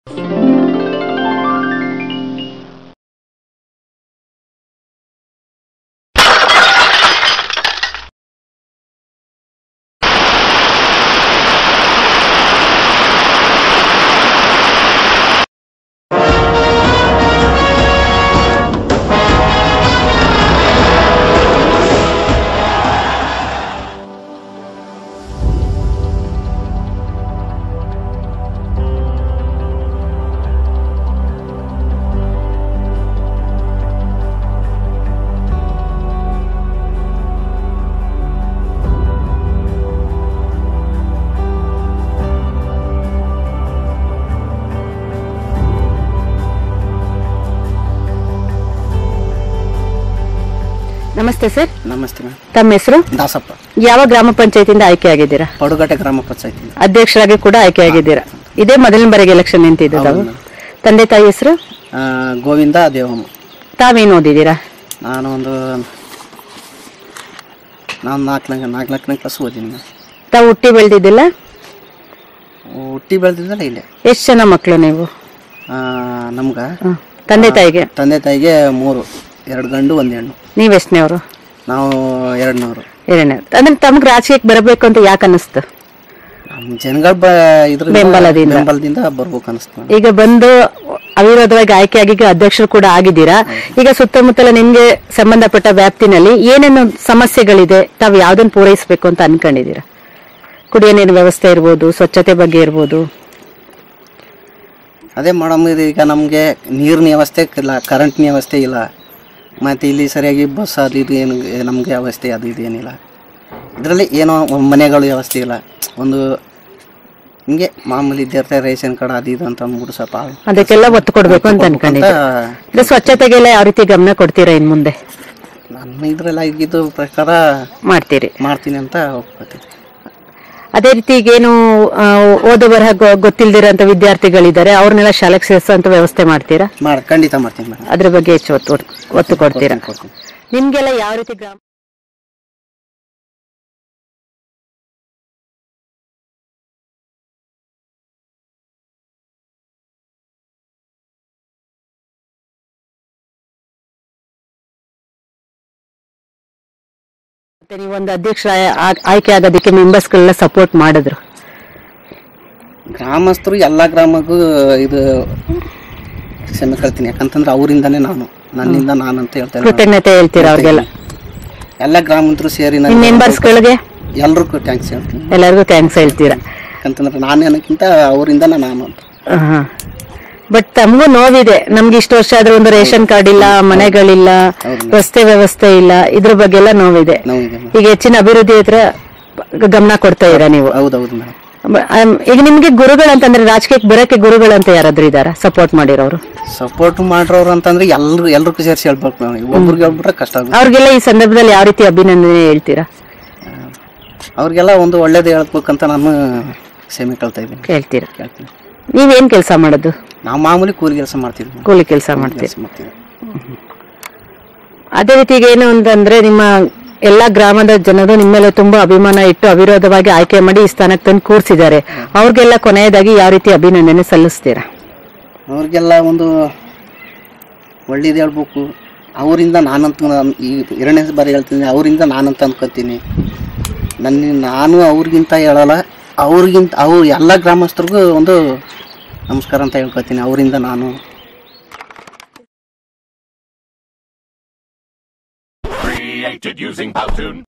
ನಮಸ್ತೆ ಸರ್ ನಮಸ್ತೆ ಮ್ಯಾಮ್ ತಮ್ಮ ಹೆಸರು ದಾಸಪ್ಪ ಯಾವ ಗ್ರಾಮ ಪಂಚಾಯತಿಯಿಂದ ಆಯ್ಕೆ ಆಗಿದ್ದೀರಾ ಪಡುಗಟ್ಟೆ ಗ್ರಾಮ ಪಂಚಾಯತಿ ಅಧ್ಯಕ್ಷರಾಗಿ ಕೂಡ ಆಯ್ಕೆ ಆಗಿದ್ದೀರಾ ಇದೇ ಮೊದಲನೇ ಬಾರಿಗೆ ಎಲೆಕ್ಷನ್ ನಿಂತಿದ್ದು ತಾವು ಹೌದು. ತಂದೆ ತಾಯಿ ಹೆಸರು ಆ, ಗೋವಿಂದ ದೇವಮ್ಮ ತಾವೇನು ಓದಿದ್ದೀರಾ ನಾನು ಒಂದು ನಾನು ನಾಲ್ಕನೇ ನಾಲ್ಕು ನಾಲ್ಕನೇ ಕ್ಲಾಸ್ ಓದಿನಿ ಮ್ಯಾಮ್. ತಾವು ಹುಟ್ಟಿ ಬೆಳೆದಿದ್ದಿಲ್ಲ ಹುಟ್ಟಿ ಬೆಳೆದಿದ್ದಲ್ಲ ಇಲ್ಲೇ ಎಷ್ಟು ಜನ ಮಕ್ಕಳು ನೀವು ನಮ್ಗೆ ಹ. ತಂದೆ ತಾಯಿಗೆ ತಂದೆ ತಾಯಿಗೆ ಮೂರು ಎರಡು ಗಂಡು ಒಂದು ಹೆಣ್ಣು ನೀವ್ ಎಷ್ಟನೇವ್ರು ನಾವು ಎರಡ್ನೂರು ಎರಡನೇ ಅಂದ್ರೆ ತಮ್ಗೆ ರಾಜಕೀಯಕ್ಕೆ ಬರಬೇಕು ಅಂತ ಯಾಕೆ ಅನಿಸ್ತು ನಮ್ಮ ಜನಗಳ ಬ ಇದ್ರ ಬೆಂಬಲದಿಂದ. ಬೆಂಬಲದಿಂದ ಬರ್ಬೇಕು ಅನಿಸ್ತು ಮ್ಯಾಮ್. ಈಗ ಬಂದು ಅವಿರೋಧವಾಗಿ ಆಯ್ಕೆಯಾಗಿ ಈಗ ಅಧ್ಯಕ್ಷರು ಕೂಡ ಆಗಿದ್ದೀರಾ ಈಗ ಸುತ್ತಮುತ್ತಲ ನಿಮ್ಗೆ ಸಂಬಂಧಪಟ್ಟ ವ್ಯಾಪ್ತಿನಲ್ಲಿ ಏನೇನು ಸಮಸ್ಯೆಗಳಿದೆ ತಾವು ಯಾವ್ದನ್ನ ಪೂರೈಸಬೇಕು ಅಂತ ಅನ್ಕೊಂಡಿದ್ದೀರಾ ಕುಡಿಯೋ ನೀರಿನ ವ್ಯವಸ್ಥೆ ಇರ್ಬೋದು ಸ್ವಚ್ಛತೆ ಬಗ್ಗೆ ಇರ್ಬೋದು ಅದೇ ಮೇಡಮ್ ಇದು ಈಗ ನಮಗೆ ನೀರಿನ ವ್ಯವಸ್ಥೆ ಇಲ್ಲ ಕರೆಂಟ್ನ ವ್ಯವಸ್ಥೆ ಇಲ್ಲ ಮತ್ತು ಇಲ್ಲಿ ಸರಿಯಾಗಿ ಬಸ್ ಅದು ಇದು ಏನು ನಮಗೆ ವ್ಯವಸ್ಥೆ ಅದು ಇದು ಏನಿಲ್ಲ ಇದರಲ್ಲಿ ಏನೋ ಒಂದ್ ಮನೆಗಳು ವ್ಯವಸ್ಥೆ ಇಲ್ಲ ಒಂದು ಹಿಂಗೆ ಮಾಮೂಲಿ ಇದ್ದಿರ್ತಾರೆ ರೇಷನ್ ಕಾರ್ಡ್ ಅದು ಇದು ಅಂತ ಅಂದ್ಬಿಟ್ಟು ಸ್ವಲ್ಪ ಅದಕ್ಕೆಲ್ಲ ಒತ್ತು ಕೊಡ್ಬೇಕು ಅಂತ ಅನ್ಕೊಂಡಿದ್ದೀರಾ ಈಗ ಸ್ವಚ್ಛತೆಗೆಲ್ಲ ಯಾವ ರೀತಿ ಗಮನ ಕೊಡ್ತೀರಾ ಇನ್ ಮುಂದೆ ನನ್ನ ಇದ್ರೆಲ್ಲ ಇದ್ದಿದ್ದು ಪ್ರಕಾರ ಮಾಡ್ತೀರಿ ಮಾಡ್ತೀನಿ ಅಂತ ಒಪ್ಕೊತೀನಿ ಅದೇ ರೀತಿ ಈಗೇನು ಆ, ಓದು ಬರಹ ಗೊ- ಗೊತ್ತಿಲ್ದಿರೋಂಥ ವಿದ್ಯಾರ್ಥಿಗಳಿದ್ದಾರೆ ಅವ್ರನ್ನೆಲ್ಲ ಶಾಲೆಗೆ ಸೇರಿಸೋಂಥ ವ್ಯವಸ್ಥೆ ಮಾಡ್ತೀರಾ ಮಾಡಿ ಖಂಡಿತ ಮಾಡ್ತೀನಿ ಮೇಡಮ್ ಅದ್ರ ಬಗ್ಗೆ ಹೆಚ್ಚು ಒತ್ತು ಒತ್ತು ಕೊಡ್ತೀರಾ ಕೊಡ್ತೀನಿ ನಿಮ್ಗೆಲ್ಲ ಯಾವ ರೀತಿ ಗ್ರಾಮ ಮತ್ತೆ ನೀವು ಒಂದು ಅಧ್ಯಕ್ಷ ಆ- ಆಯ್ಕೆ ಆಗೋದಕ್ಕೆ ಮೆಂಬರ್ಸ್ಗಳೆಲ್ಲ ಸಪೋರ್ಟ್ ಮಾಡಿದ್ರು ಗ್ರಾಮಸ್ಥರು ಎಲ್ಲ ಗ್ರಾಮಕ್ಕೂ ಇದು ಕ್ಷಮೆ ಕೇಳ್ತೀನಿ ಯಾಕಂತಂದ್ರೆ ಅವರಿಂದಾನೇ ನಾನು ನನ್ನಿಂದ ನಾನು ಅಂತ ಹೇಳ್ತೇನೆ ಕೃತಜ್ಞತೆ ಹೇಳ್ತೀರಾ ಅವ್ರಿಗೆಲ್ಲ ಎಲ್ಲ ಗ್ರಾಮಸ್ಥರು ಸೇರಿ ನಿಮ್ ನಾನು ಮೆಂಬರ್ಸ್ಗಳಿಗೆ ಎಲ್ರಿಗೂ ಟ್ಯಾಂಕ್ಸ್ ಹೇಳ್ತೀನಿ ಎಲ್ಲರಿಗೂ ಥ್ಯಾಂಕ್ಸ್ ಹೇಳ್ತೀರಾ ಯಾಕಂತಂದ್ರೆ ನಾನು ಅನ್ನೋಕ್ಕಿಂತ ಅವರಿಂದ ನಾನು ಅಂತ ಬಟ್ ತಮಗೂ ನೋವಿದೆ ನಮ್ಗೆ ಇಷ್ಟು ವರ್ಷ ಆದ್ರೆ ಒಂದು ರೇಷನ್ ಕಾರ್ಡ್ ಇಲ್ಲ ಮನೆಗಳಿಲ್ಲ ಹೌದು. ರಸ್ತೆ ವ್ಯವಸ್ಥೆ ಇಲ್ಲ ಇದ್ರ ಬಗ್ಗೆ ಎಲ್ಲ ನೋವಿದೆ ನೋವಿದೆ ಈಗ ಹೆಚ್ಚಿನ ಅಭಿವೃದ್ಧಿ ಹತ್ರ ಗಮನ ಕೊಡ್ತಾ ಇರ ನೀವು ಹೌದೌದು ಮೇಡಮ್ ಬ- ಆಮ್, ಈಗ ನಿಮ್ಗೆ ಗುರುಗಳಂತಂದ್ರೆ ರಾಜಕೀಯಕ್ಕೆ ಬರಕ್ಕೆ ಗುರುಗಳಂತ ಯಾರಾದ್ರೂ ಇದಾರ ಸಪೋರ್ಟ್ ಮಾಡಿರೋರು ಸಪೋರ್ಟ್ ಮಾಡ್ರವ್ರು ಅಂತಂದ್ರೆ ಎಲ್ರು ಎಲ್ರಿಗೂ ಸೇರಿಸಿ ಹೇಳ್ಬೇಕು ನಾವು ಒಬ್ರಿಗೆ ಹೇಳ್ಬಿಟ್ರೆ ಕಷ್ಟ ಆಗುತ್ತೆ ಅವ್ರಿಗೆಲ್ಲ ಈ ಸಂದರ್ಭದಲ್ಲಿ ಯಾವ ರೀತಿ ಅಭಿನಂದನೆ ಹೇಳ್ತೀರಾ ಅವ್ರಿಗೆಲ್ಲ ಒಂದು ಒಳ್ಳೇದು ಹೇಳ್ಬೇಕಂತ ನಾನು ಕ್ಷಮೆ ಕೇಳ್ತಾ ಇದ್ದೀನಿ ಕೇಳ್ತೀರಾ ಕೇಳ್ತೀನಿ ನೀವೇನ್ ಕೆಲಸ ಮಾಡೋದು ನಾವು ಮಾಮೂಲಿ ಕೂಲಿ ಕೆಲಸ ಮಾಡ್ತಿದ್ವಿ ಕೂಲಿ ಕೆಲಸ ಮಾಡ್ತೀರಾ ಕೆಲಸ ಮಾಡ್ತೀವಿ ಅದೇ ರೀತಿ ಈಗ ಏನು ಅಂತಂದ್ರೆ ನಿಮ್ಮ ಎಲ್ಲಾ ಗ್ರಾಮದ ಜನರು ನಿಮ್ಮ ಮೇಲೆ ತುಂಬಾ ಅಭಿಮಾನ ಇಟ್ಟು ಅವಿರೋಧವಾಗಿ ಆಯ್ಕೆ ಮಾಡಿ ಈ ಸ್ಥಾನಕ್ಕೆ ತಂದು ಕೂರಿಸಿದ್ದಾರೆ ಅವ್ರಿಗೆಲ್ಲ ಕೊನೆಯದಾಗಿ ಯಾವ ರೀತಿ ಅಭಿನಂದನೆ ಸಲ್ಲಿಸ್ತೀರಾ ಅವ್ರಿಗೆಲ್ಲ ಒಂದು ಒಳ್ಳೇದು ಹೇಳ್ಬೇಕು ಅವರಿಂದ ನಾನಂತ ನಾನ್ ಈ ಎರಡನೇ ಬಾರಿ ಹೇಳ್ತೀನಿ ಅವರಿಂದ ನಾನಂತ ಅನ್ಕೋತೀನಿ ನನ್ನ ನಾನು ಅವ್ರಿಗಿಂತ ಹೇಳಲ್ಲ ಅವ್ರಿಗಿಂತ ಅವ್ರು ಎಲ್ಲ ಗ್ರಾಮಸ್ಥರಿಗೂ ಒಂದು ನಮಸ್ಕಾರ ಅಂತ ಹೇಳ್ಕೊತೀನಿ ಅವರಿಂದ ನಾನು Created using Powtoon.